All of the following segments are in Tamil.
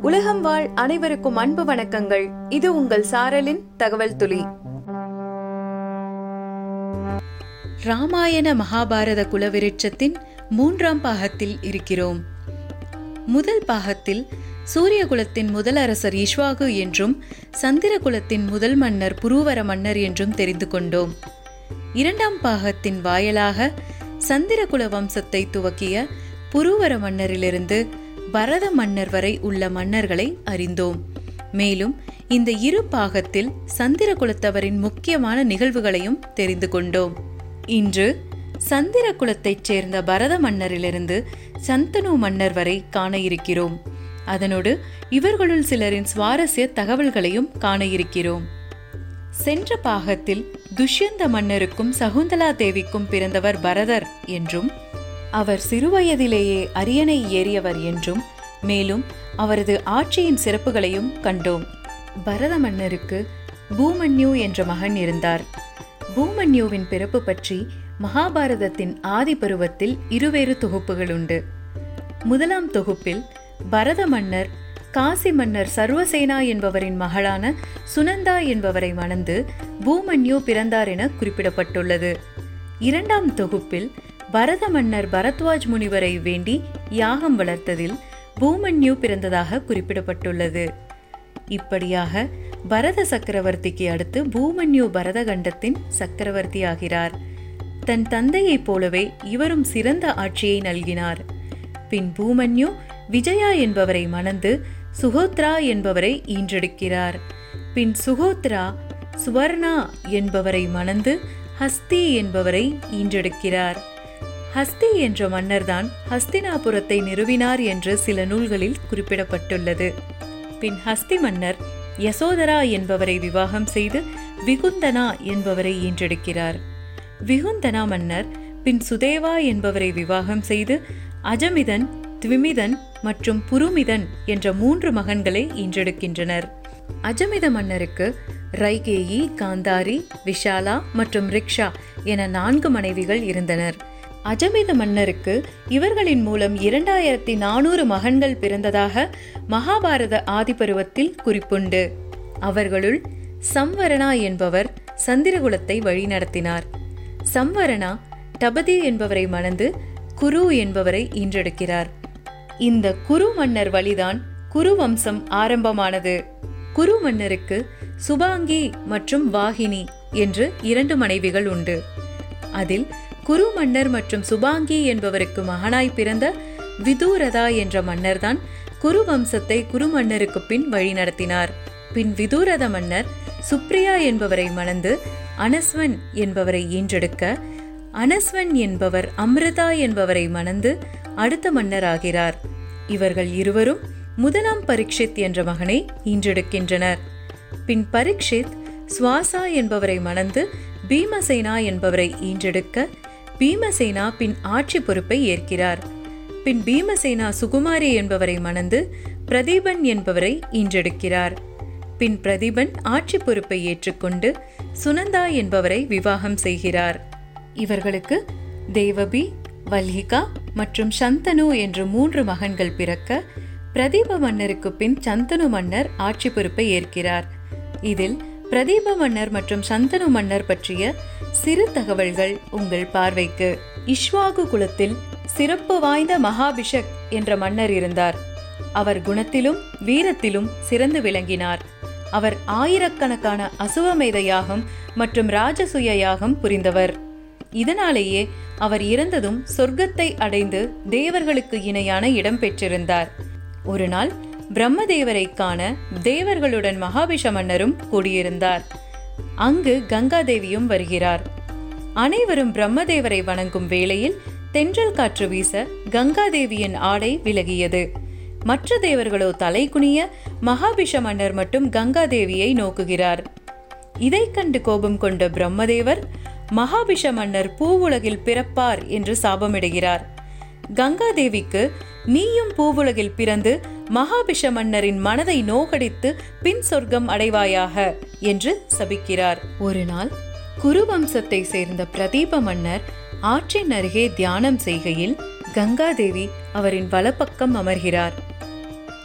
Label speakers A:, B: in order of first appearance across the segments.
A: உலகம் வாழ் அனைவருக்கும் அன்பு வணக்கங்கள் இது உங்கள் சாரலின் தகவல் துளி ராமாயண மகாபாரத குலவிருட்சத்தின் மூன்றாம் பாகத்தில் இருக்கிறோம் முதல் பாகத்தில் சூரியகுலத்தின் முதல் அரசர் ஈஸ்வாகு என்றும் சந்திரகுலத்தின் முதல் மன்னர் புரூவர மன்னர் என்றும் தெரிந்து கொண்டோம் இரண்டாம் பாகத்தின் வாயிலாக சந்திரகுல வம்சத்தை துவக்கிய புரூவர மன்னரிலிருந்து பரத மன்னர் வரை உள்ள மன்னர்களை அறிந்தோம் மேலும் இந்த இரு பாகத்தில் சந்திரகுலத்தவரின் முக்கியமான நிகழ்வுகளையும் தெரிந்து கொண்டோம் இன்று சந்திர குலத்தைச் சேர்ந்த பரத மன்னரிலிருந்து சந்தனு மன்னர் வரை காண இருக்கிறோம் அதனோடு இவர்களுள் சிலரின் சுவாரஸ்ய தகவல்களையும் காண இருக்கிறோம் சென்ற பாகத்தில் துஷ்யந்த மன்னருக்கும் சகுந்தலா தேவிக்கும் பிறந்தவர் பரதர் என்றும் அவர் சிறுவயதிலேயே அரியணை ஏறியவர் என்றும் மேலும் அவரது ஆட்சியின் சிறப்புகளையும் கண்டோம் பரத மன்னருக்கு பூமன்யு என்ற மகன் இருந்தார் பூமன்யுவின் பிறப்பு பற்றி மகாபாரதத்தின் ஆதி பருவத்தில் இருவேறு தொகுப்புகள் உண்டு முதலாம் தொகுப்பில் பரத மன்னர் காசி மன்னர் சர்வசேனா என்பவரின் மகளான சுனந்தா என்பவரை மணந்து பூமன்யு பிறந்தார் என குறிப்பிடப்பட்டுள்ளது இரண்டாம் தொகுப்பில் பரத மன்னர் பரத்வாஜ் முனிவரை வேண்டி யாகம் வளர்த்ததில் பூமன்யு பிறந்ததாக குறிப்பிடப்பட்டுள்ளது இப்படியாக பரத சக்கரவர்த்திக்கு அடுத்து பூமன்யு பரதகண்டத்தின் சக்கரவர்த்தி ஆகிறார் தன் தந்தையைப் போலவே இவரும் சிறந்த ஆட்சியை நல்கினார் பின் பூமன்யு விஜயா என்பவரை மணந்து சுகோத்ரா என்பவரை ஈன்றெடுக்கிறார் பின் சுகோத்ரா சுவர்ணா என்பவரை மணந்து ஹஸ்தி என்பவரை ஈன்றெடுக்கிறார் ஹஸ்தி என்ற மன்னர்தான் ஹஸ்தினாபுரத்தை நிறுவினார் என்று சில நூல்களில் குறிப்பிடப்பட்டுள்ளது பின் ஹஸ்தி மன்னர் யசோதரா என்பவரை விவாகம் செய்து விகுந்தனா என்பவரை ஈன்றெடுக்கிறார் விகுந்தனா மன்னர் பின் சுதேவா என்பவரை விவாகம் செய்து அஜமிதன் த்விமிதன் மற்றும் புருமிதன் என்ற மூன்று மகன்களை ஈன்றெடுக்கின்றனர் அஜமித மன்னருக்கு ரைகேயி காந்தாரி விஷாலா மற்றும் ரிக்ஷா என நான்கு மனைவிகள் இருந்தனர் அஜமித மன்னருக்கு இவர்களின் மூலம் இரண்டாயிரத்தி நானூறு மகன்கள் பிறந்ததாக மகாபாரத ஆதிபருவத்தில் குறிப்புண்டு அவர்களுள் சம்வரணா என்பவர் சந்திரகுலத்தை வழிநடத்தினார் சம்வரணா டபதி என்பவரை மணந்து குரு என்பவரை ஈன்றெடுக்கிறார் இந்த குரு மன்னர் வழிதான் குரு வம்சம் ஆரம்பமானது குரு மன்னருக்கு சுபாங்கி மற்றும் வாகினி என்று இரண்டு மனைவிகள் உண்டு அதில் குரு மன்னர் மற்றும் சுபாங்கி என்பவருக்கு மகனாய் பிறந்த விதூரதா என்ற மன்னர்தான் குரு வம்சத்தை குரு மன்னருக்கு பின் வழிநடத்தினார் பின் விதூரத மன்னர் சுப்ரியா என்பவரை மணந்து அனஸ்வன் என்பவரை ஈன்றெடுக்க அனஸ்வன் என்பவர் அமிர்தா என்பவரை மணந்து அடுத்த மன்னராகிறார் இவர்கள் இருவரும் முதலாம் பரீட்சித் என்ற மகனை ஈன்றெடுக்கின்றனர் பின் பரீட்சித் சுவாசா என்பவரை மணந்து பீமசேனா என்பவரை ஈன்றெடுக்க பீமசேனா பின் ஆட்சி பொறுப்பை ஏற்கிறார் பின் பீமசேனா சுகுமாரி என்பவரை மணந்து பிரதீபன் என்பவரை ஈன்றெடுக்கிறார் பின் பிரதீபன் ஆட்சி பொறுப்பை ஏற்றுக்கொண்டு சுனந்தா என்பவரை விவாகம் செய்கிறார் இவர்களுக்கு தேவபி வல்லிகா மற்றும் சந்தனு என்று மூன்று மகன்கள் பிறக்க பிரதீப மன்னருக்கு பின் சந்தனு மன்னர் ஆட்சி பொறுப்பை ஏற்கிறார் இதில் பிரதீப மன்னர் மற்றும் சந்தனு மன்னர் பற்றிய சிறு தகவல்கள் உங்கள் பார்வைக்கு இஷ்வாகு குலத்தில் சிறப்பு வாய்ந்த மகாபிஷக் என்ற மன்னர் இருந்தார் அவர் குணத்திலும் வீரத்திலும் சிறந்து விளங்கினார் அவர் ஆயிரக்கணக்கான அசுவமேத யாகம் மற்றும் ராஜசுய யாகம் புரிந்தவர் இதனாலேயே அவர் இறந்ததும் சொர்க்கத்தை அடைந்து தேவர்களுக்கு இணையான இடம் பெற்றிருந்தார் ஒரு நாள் பிரம்மதேவரை காண தேவர்களுடன் மகாபிஷ மன்னரும் கூடியிருந்தார் அங்கு கங்காதேவியும் வருகிறார் அனைவரும் பிரம்மதேவரை வணங்கும் வேளையில் தென்றல் காற்று வீச கங்காதேவியின் ஆடை விலகியது மற்ற தேவர்களோ தலை குனிய மகாபிஷ மன்னர் மட்டும் கங்காதேவியை நோக்குகிறார் இதைக் கண்டு கோபம் கொண்ட பிரம்மதேவர் மகாபிஷ மன்னர் பூவுலகில் பிறப்பார் என்று சாபமிடுகிறார் கங்காதேவிக்கு நீயும் பூவுலகில் பிறந்து மகாபிஷ மன்னரின் மனதை நோகடித்து பின் சொர்க்கம் அடைவாயாக என்று சபிக்கிறார் ஒரு நாள் குருவம்சத்தை சேர்ந்த பிரதீப மன்னர் ஆற்றின் அருகே தியானம் செய்கையில் கங்காதேவி அவரின் வலப்பக்கம் அமர்கிறார்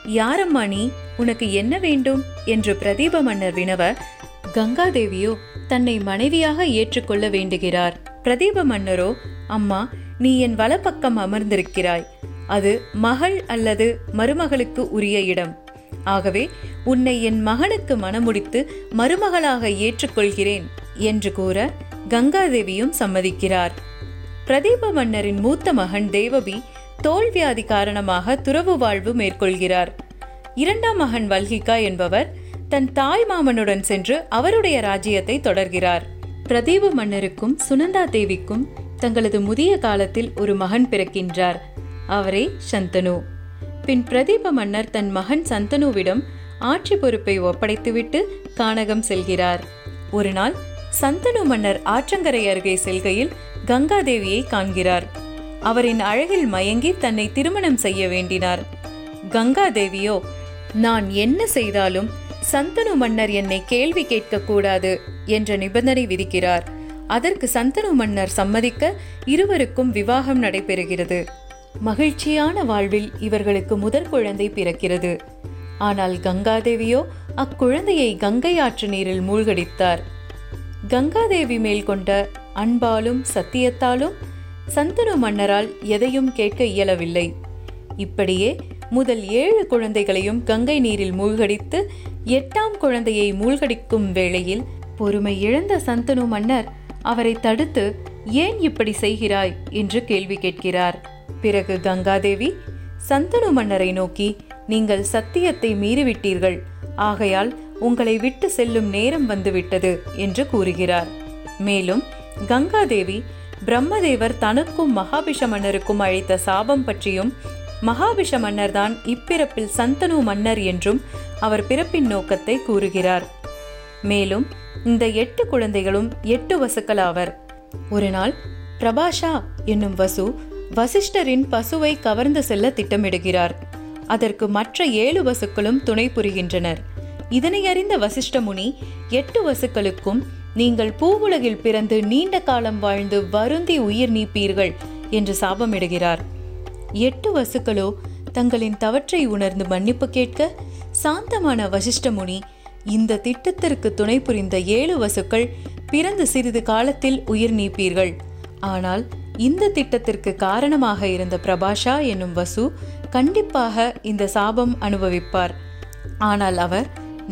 A: யாரம்மா நீ உனக்கு என்ன வேண்டும் என்று பிரதீப மன்னர் வினவ கங்காதேவியோ தன்னை மனைவியாக ஏற்றுக்கொள்ள வேண்டுகிறார் பிரதீப மன்னரோ அம்மா நீ என் வலப்பக்கம் அமர்ந்திருக்கிறாய் அது மகள் அல்லது மருமகளுக்கு உரிய இடம் ஆகவே உன்னை என் மகனுக்கு மணமுடித்து மருமகளாக ஏற்றுக்கொள்கிறேன் என்று கூற கங்காதேவியும் சம்மதிக்கிறார் பிரதீப மன்னரின் மூத்த மகன் தேவபி தோல்வியாதி காரணமாக துறவு வாழ்வு மேற்கொள்கிறார் இரண்டாம் மகன் வல்கிகா என்பவர் தன் தாய் மாமனுடன் சென்று அவருடைய ராஜ்யத்தை தொடர்கிறார் பிரதீப மன்னருக்கும் சுனந்தா தேவிக்கும் தங்களது முதிய காலத்தில் ஒரு மகன் பிறக்கின்றார் அவரே சந்தனு பின் பிரதீப மன்னர் தன் மகன் சந்தனுவிடம் ஆட்சி பொறுப்பை ஒப்படைத்துவிட்டு கானகம் செல்கிறார் ஒரு நாள் சந்தனு மன்னர் ஆற்றங்கரை அருகே செல்கையில் கங்காதேவியை காண்கிறார் அவரின் அழகில் மயங்கி தன்னை திருமணம் செய்ய வேண்டினார் கங்காதேவியோ நான் என்ன செய்தாலும் சந்தனு மன்னர் என்னை கேள்வி கேட்கக்கூடாது என்ற நிபந்தனை விதிக்கிறார் அதற்கு சந்தனு மன்னர் சம்மதிக்க இருவருக்கும் விவாகம் நடைபெறுகிறது மகிழ்ச்சியான வாழ்வில் இவர்களுக்கு முதல் குழந்தை பிறக்கிறது ஆனால் கங்காதேவியோ அக்குழந்தையை கங்கை ஆற்று நீரில் மூழ்கடித்தார் கங்காதேவி மேல் கொண்ட அன்பாலும் சத்தியத்தாலும் சந்தனு மன்னரால் எதையும் கேட்க இயலவில்லை இப்படியே முதல் ஏழு குழந்தைகளையும் கங்கை நீரில் மூழ்கடித்து எட்டாம் குழந்தையை மூழ்கடிக்கும் வேளையில் பொறுமை இழந்த சந்தனு மன்னர் அவரை தடுத்து ஏன் இப்படி செய்கிறாய் என்று கேள்வி கேட்கிறார் பிறகு கங்காதேவி சந்தனு மன்னரை நோக்கி நீங்கள் சத்தியத்தை மீறிவிட்டீர்கள் ஆகையால் உங்களை விட்டு செல்லும் நேரம் வந்துவிட்டது என்று கூறுகிறார் மேலும் கங்காதேவி பிரம்மதேவர் தனக்கும் மகாபிஷ மன்னருக்கும் அழைத்த சாபம் பற்றியும் மகாபிஷ மன்னர்தான் இப்பிறப்பில் சந்தனு மன்னர் என்றும் அவர் பிறப்பின் நோக்கத்தை கூறுகிறார் மேலும் இந்த எட்டு குழந்தைகளும் எட்டு வசுக்களாவர் ஒரு நாள் பிரபாஷா என்னும் வசு வசிஷ்டரின் பசுவை கவர்ந்து செல்ல திட்டமிடுகிறார் அதற்கு மற்ற ஏழு வசுக்களும் துணை புரிகின்றனர் இதனை அறிந்த வசிஷ்ட முனி எட்டு வசுக்களுக்கும் நீங்கள் பூவுலகில் பிறந்து நீண்ட காலம் வாழ்ந்து வருந்தி உயிர் நீப்பீர்கள் என்று சாபமிடுகிறார் எட்டு வசுக்களோ தங்களின் தவற்றை உணர்ந்து மன்னிப்பு கேட்க சாந்தமான வசிஷ்ட முனி இந்த திட்டத்திற்கு துணை புரிந்த ஏழு வசுக்கள் பிறந்து சிறிது காலத்தில் உயிர் நீப்பீர்கள் ஆனால் இந்த திட்டத்திற்கு காரணமாக இருந்த பிரபாஷா என்னும் வசு கண்டிப்பாக இந்த சாபம் அனுபவிப்பார் ஆனால் அவர்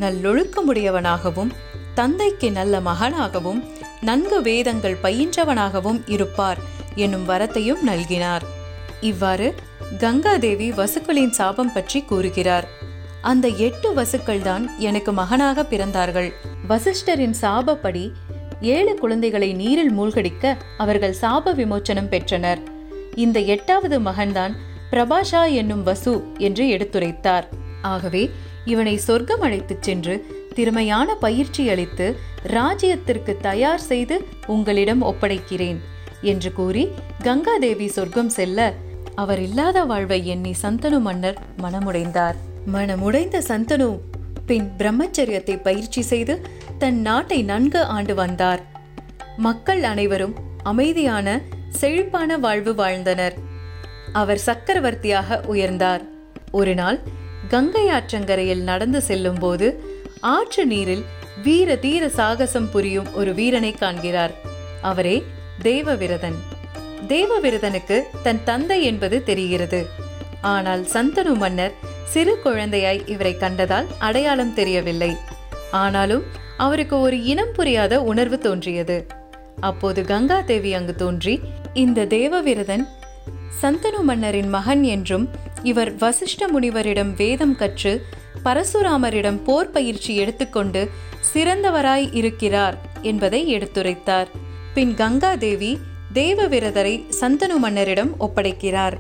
A: நல்லொழுக்கமுடையவனாகவும் தந்தைக்கு நல்ல மகனாகவும் நன்கு வேதங்கள் பயின்றவனாகவும் இருப்பார் என்னும் வரத்தையும் நல்கினார் இவ்வாறு கங்காதேவி வசுக்களின் சாபம் பற்றி கூறுகிறார் அந்த எட்டு வசுக்கள் தான் எனக்கு மகனாக பிறந்தார்கள் வசிஷ்டரின் சாபப்படி ஏழு குழந்தைகளை நீரில் மூழ்கடிக்க அவர்கள் சாப விமோச்சனம் பெற்றனர் இந்த எட்டாவது மகன்தான் பிரபாஷா என்னும் வசு என்று எடுத்துரைத்தார் ஆகவே இவனை சொர்க்கம் அழைத்துச் சென்று திறமையான பயிற்சி அளித்து ராஜ்யத்திற்கு தயார் செய்து உங்களிடம் ஒப்படைக்கிறேன் என்று கூறி கங்காதேவி சொர்க்கம் செல்ல அவர் இல்லாத வாழ்வை எண்ணி சந்தனு மன்னர் மனமுடைந்தார் மனமுடைந்த சந்தனு பின் பிரம்மச்சரியத்தை பயிற்சி செய்து தன் நாட்டை நன்கு ஆண்டு வந்தார் மக்கள் அனைவரும் அமைதியான செழிப்பான வாழ்வு வாழ்ந்தனர் அவர் சக்கரவர்த்தியாக உயர்ந்தார் ஒரு நாள் கங்கை ஆற்றங்கரையில் நடந்து செல்லும் போது ஆற்று நீரில் வீர தீர சாகசம் புரியும் ஒரு வீரனை காண்கிறார் அவரே தேவவிரதன் தேவவிரதனுக்கு தன் தந்தை என்பது தெரிகிறது ஆனால் சந்தனு மன்னர் சிறு குழந்தையாய் இவரை கண்டதால் அடையாளம் தெரியவில்லை ஆனாலும் அவருக்கு ஒரு இனம் புரியாத உணர்வு தோன்றியது அப்போது கங்கா தேவி அங்கு தோன்றி இந்த தேவவிரதன் சந்தனு மன்னரின் மகன் என்றும் இவர் வசிஷ்ட முனிவரிடம் வேதம் கற்று பரசுராமரிடம் போர் பயிற்சி எடுத்துக்கொண்டு சிறந்தவராய் இருக்கிறார் என்பதை எடுத்துரைத்தார் பின் கங்காதேவி தேவவிரதரை சந்தனு மன்னரிடம் ஒப்படைக்கிறார்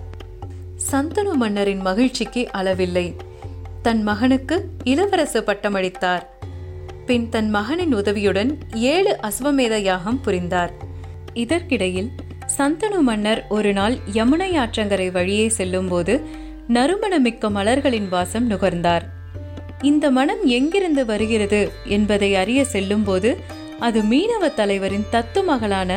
A: சந்தனு மன்னரின் மகிழ்ச்சிக்கு அளவில்லை தன் மகனுக்கு இளவரசு பட்டமளித்தார் பின் தன் மகனின் உதவியுடன் ஏழு அஸ்வமேத யாகம் புரிந்தார் இதற்கிடையில் சந்தனு மன்னர் ஒரு நாள் யமுனை ஆற்றங்கரை வழியே செல்லும்போது நறுமணமிக்க மலர்களின் வாசம் நுகர்ந்தார் இந்த மனம் எங்கிருந்து வருகிறது என்பதை அறிய செல்லும்போது அது மீனவ தலைவரின் தத்து மகளான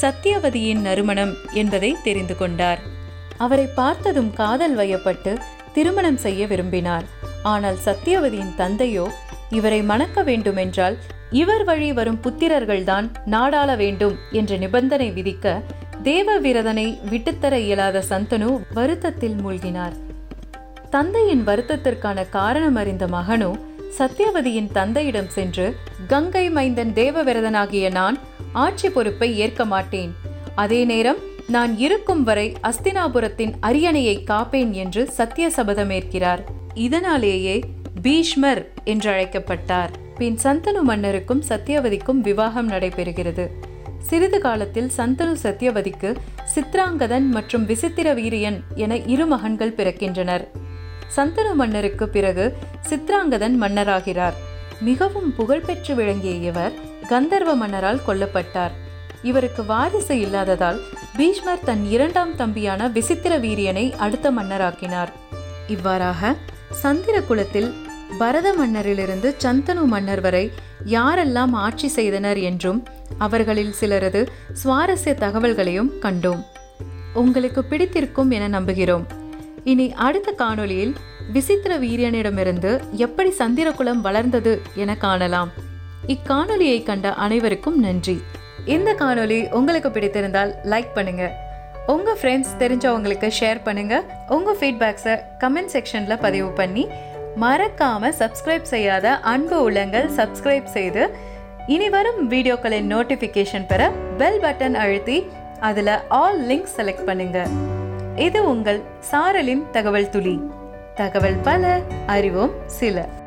A: சத்தியவதியின் நறுமணம் என்பதை தெரிந்து கொண்டார் அவரை பார்த்ததும் காதல் வயப்பட்டு திருமணம் செய்ய விரும்பினார் ஆனால் சத்தியவதியின் தந்தையோ இவரை மணக்க வேண்டுமென்றால் இவர் வழி வரும் புத்திரர்கள்தான் நாடாள வேண்டும் என்ற நிபந்தனை விதிக்க தேவவிரதனை விட்டுத்தர இயலாத சந்தனு வருத்தத்தில் மூழ்கினார் தந்தையின் வருத்தத்திற்கான காரணம் அறிந்த மகனோ சத்தியவதியின் தந்தையிடம் சென்று கங்கை மைந்தன் தேவவிரதனாகிய நான் ஆட்சி பொறுப்பை ஏற்க மாட்டேன் அதே நேரம் நான் இருக்கும் வரை அஸ்தினாபுரத்தின் அரியணையை காப்பேன் என்று சத்திய சபதமேற்கிறார் இதனாலேயே பீஷ்மர் என்று அழைக்கப்பட்டார் பின் சந்தனு மன்னருக்கும் சத்தியவதிக்கும் விவாகம் நடைபெறுகிறது சிறிது காலத்தில் சந்தனு சத்தியவதிக்கு சித்ராங்கதன் மற்றும் விசித்திர வீரியன் என இரு மகன்கள் பிறக்கின்றனர் சந்தனு மன்னருக்கு பிறகு சித்ராங்கதன் மன்னராகிறார் மிகவும் புகழ்பெற்று விளங்கிய இவர் கந்தர்வ மன்னரால் கொல்லப்பட்டார் இவருக்கு வாரிசு இல்லாததால் பீஷ்மர் தன் இரண்டாம் தம்பியான விசித்திர வீரியனை அடுத்த மன்னராக்கினார் இவ்வாறாக சந்திர குலத்தில் பரத மன்னரிலிருந்து சந்தனு மன்னர் வரை யாரெல்லாம் ஆட்சி செய்தனர் என்றும் அவர்களில் சிலரது சுவாரஸ்ய தகவல்களையும் கண்டோம் உங்களுக்கு பிடித்திருக்கும் என நம்புகிறோம் இனி அடுத்த காணொளியில் விசித்திர வீரியனிடமிருந்து எப்படி சந்திரகுலம் வளர்ந்தது என காணலாம் இக்காணொளியை கண்ட அனைவருக்கும் நன்றி இந்த காணொளி உங்களுக்கு பிடித்திருந்தால் லைக் பண்ணுங்க உங்க ஃப்ரெண்ட்ஸ் தெரிஞ்சவங்களுக்கு ஷேர் பண்ணுங்க உங்க ஃபீட்பேக்ஸை கமெண்ட் செக்ஷன்ல பதிவு பண்ணி மறக்காம சப்ஸ்கிரைப் செய்யாத அன்பு உள்ளங்கள் சப்ஸ்கிரைப் செய்து இனி வரும் வீடியோக்களின் நோட்டிஃபிகேஷன் பெற பெல் பட்டன் அழுத்தி அதுல ஆல் லிங்க் செலக்ட் பண்ணுங்க இது உங்கள் சாரலின் தகவல் துளி தகவல் பல அறிவோம் சில